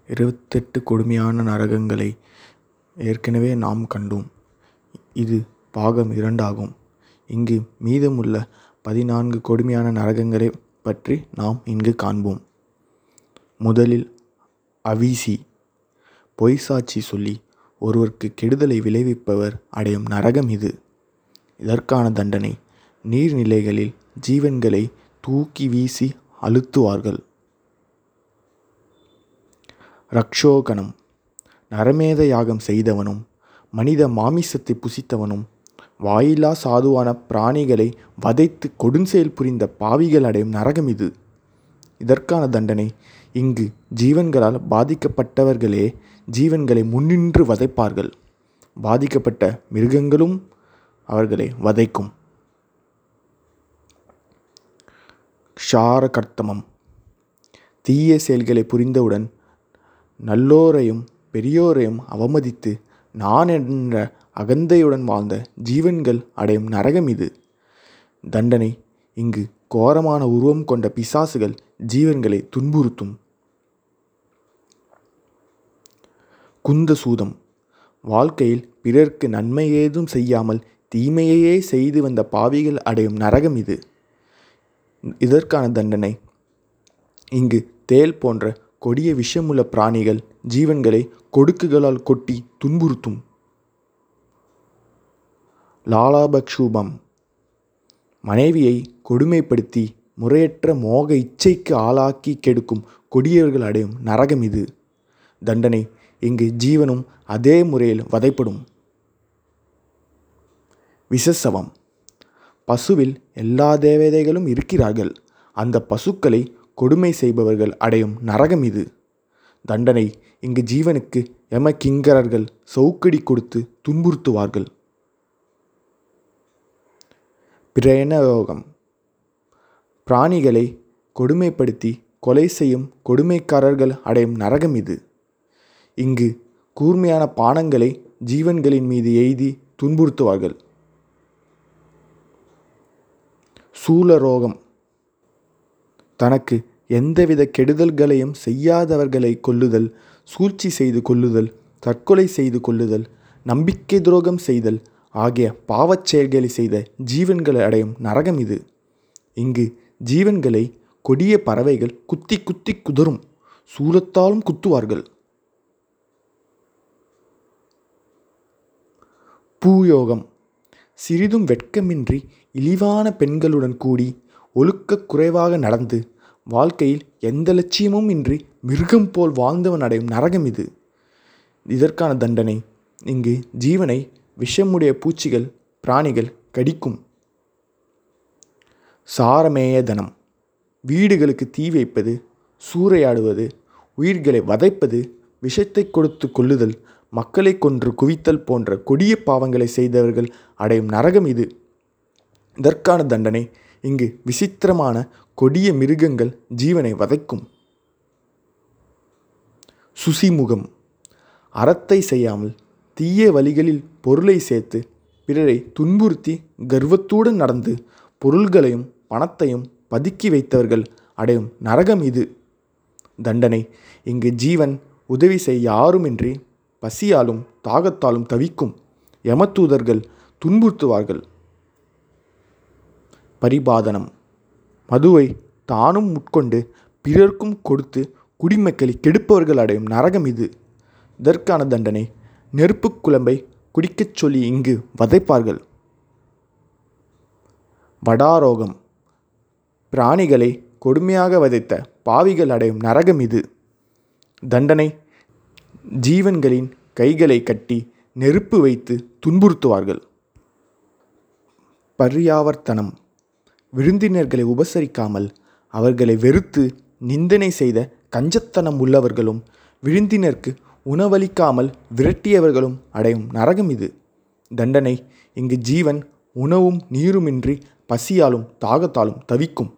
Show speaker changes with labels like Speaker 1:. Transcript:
Speaker 1: இருபத்தெட்டு கொடுமையான நரகங்களை ஏற்கனவே நாம் கண்டோம் இது பாகம் இரண்டாகும் இங்கு மீதமுள்ள பதினான்கு கொடுமையான நரகங்களை பற்றி நாம் இங்கு காண்போம் முதலில் அவிசி பொய் சாட்சி சொல்லி ஒருவருக்கு கெடுதலை விளைவிப்பவர் அடையும் நரகம் இது இதற்கான தண்டனை நீர்நிலைகளில் ஜீவன்களை தூக்கி வீசி அழுத்துவார்கள் ரக்ஷோகணம் நரமேத யாகம் செய்தவனும் மனித மாமிசத்தை புசித்தவனும் வாயிலா சாதுவான பிராணிகளை வதைத்து கொடுஞ்செயல் புரிந்த பாவிகள் அடையும் நரகம் இது இதற்கான தண்டனை இங்கு ஜீவன்களால் பாதிக்கப்பட்டவர்களே ஜீவன்களை முன்னின்று வதைப்பார்கள் பாதிக்கப்பட்ட மிருகங்களும் அவர்களை வதைக்கும் க்ஷாரகர்த்தமம் தீய செயல்களை புரிந்தவுடன் நல்லோரையும் பெரியோரையும் அவமதித்து நான் என்ற அகந்தையுடன் வாழ்ந்த ஜீவன்கள் அடையும் நரகம் இது தண்டனை இங்கு கோரமான உருவம் கொண்ட பிசாசுகள் ஜீவன்களை துன்புறுத்தும் குந்தசூதம் வாழ்க்கையில் பிறர்க்கு நன்மை ஏதும் செய்யாமல் தீமையையே செய்து வந்த பாவிகள் அடையும் நரகம் இது இதற்கான தண்டனை இங்கு தேல் போன்ற கொடிய விஷமுள்ள பிராணிகள் ஜீவன்களை கொடுக்குகளால் கொட்டி துன்புறுத்தும் லாலாபக்ஷூபம் மனைவியை கொடுமைப்படுத்தி முறையற்ற மோக இச்சைக்கு ஆளாக்கி கெடுக்கும் கொடியவர்கள் அடையும் நரகம் இது தண்டனை இங்கு ஜீவனும் அதே முறையில் வதைப்படும் விசசவம் பசுவில் எல்லா தேவதைகளும் இருக்கிறார்கள் அந்த பசுக்களை கொடுமை செய்பவர்கள் அடையும் நரகம் இது தண்டனை இங்கு ஜீவனுக்கு எம கிங்கரர்கள் சவுக்கடி கொடுத்து துன்புறுத்துவார்கள் பிரயணயோகம் பிராணிகளை கொடுமைப்படுத்தி கொலை செய்யும் கொடுமைக்காரர்கள் அடையும் நரகம் இது இங்கு கூர்மையான பானங்களை ஜீவன்களின் மீது எய்தி துன்புறுத்துவார்கள் சூலரோகம் தனக்கு எந்தவித கெடுதல்களையும் செய்யாதவர்களை கொல்லுதல் சூழ்ச்சி செய்து கொள்ளுதல் தற்கொலை செய்து கொள்ளுதல் நம்பிக்கை துரோகம் செய்தல் ஆகிய பாவச் செயல்களை செய்த ஜீவன்களை அடையும் நரகம் இது இங்கு ஜீவன்களை கொடிய பறவைகள் குத்தி குத்தி குதறும் சூலத்தாலும் குத்துவார்கள் பூயோகம் சிறிதும் வெட்கமின்றி இழிவான பெண்களுடன் கூடி ஒழுக்கக் குறைவாக நடந்து வாழ்க்கையில் எந்த லட்சியமும் இன்றி மிருகம் போல் வாழ்ந்தவன் அடையும் நரகம் இது இதற்கான தண்டனை இங்கு ஜீவனை விஷமுடைய பூச்சிகள் பிராணிகள் கடிக்கும் சாரமேயதனம் வீடுகளுக்கு தீ வைப்பது சூறையாடுவது உயிர்களை வதைப்பது விஷத்தை கொடுத்து கொள்ளுதல் மக்களை கொன்று குவித்தல் போன்ற கொடிய பாவங்களை செய்தவர்கள் அடையும் நரகம் இது இதற்கான தண்டனை இங்கு விசித்திரமான கொடிய மிருகங்கள் ஜீவனை வதைக்கும் சுசிமுகம் அறத்தை செய்யாமல் தீய வழிகளில் பொருளை சேர்த்து பிறரை துன்புறுத்தி கர்வத்துடன் நடந்து பொருள்களையும் பணத்தையும் பதுக்கி வைத்தவர்கள் அடையும் நரகம் இது தண்டனை இங்கு ஜீவன் உதவி செய்ய யாருமின்றி பசியாலும் தாகத்தாலும் தவிக்கும் யமதூதர்கள் துன்புறுத்துவார்கள் பரிபாதனம் மதுவை தானும் உட்கொண்டு பிறர்க்கும் கொடுத்து குடிமக்களை கெடுப்பவர்கள் அடையும் நரகம் இது இதற்கான தண்டனை நெருப்புக் குழம்பை குடிக்கச் சொல்லி இங்கு வதைப்பார்கள் வடாரோகம் பிராணிகளை கொடுமையாக வதைத்த பாவிகள் அடையும் நரகம் இது தண்டனை ஜீவன்களின் கைகளை கட்டி நெருப்பு வைத்து துன்புறுத்துவார்கள் பர்யாவர்த்தனம் விருந்தினர்களை உபசரிக்காமல் அவர்களை வெறுத்து நிந்தனை செய்த கஞ்சத்தனம் உள்ளவர்களும் விருந்தினருக்கு உணவளிக்காமல் விரட்டியவர்களும் அடையும் நரகம் இது தண்டனை இங்கு ஜீவன் உணவும் நீருமின்றி பசியாலும் தாகத்தாலும் தவிக்கும்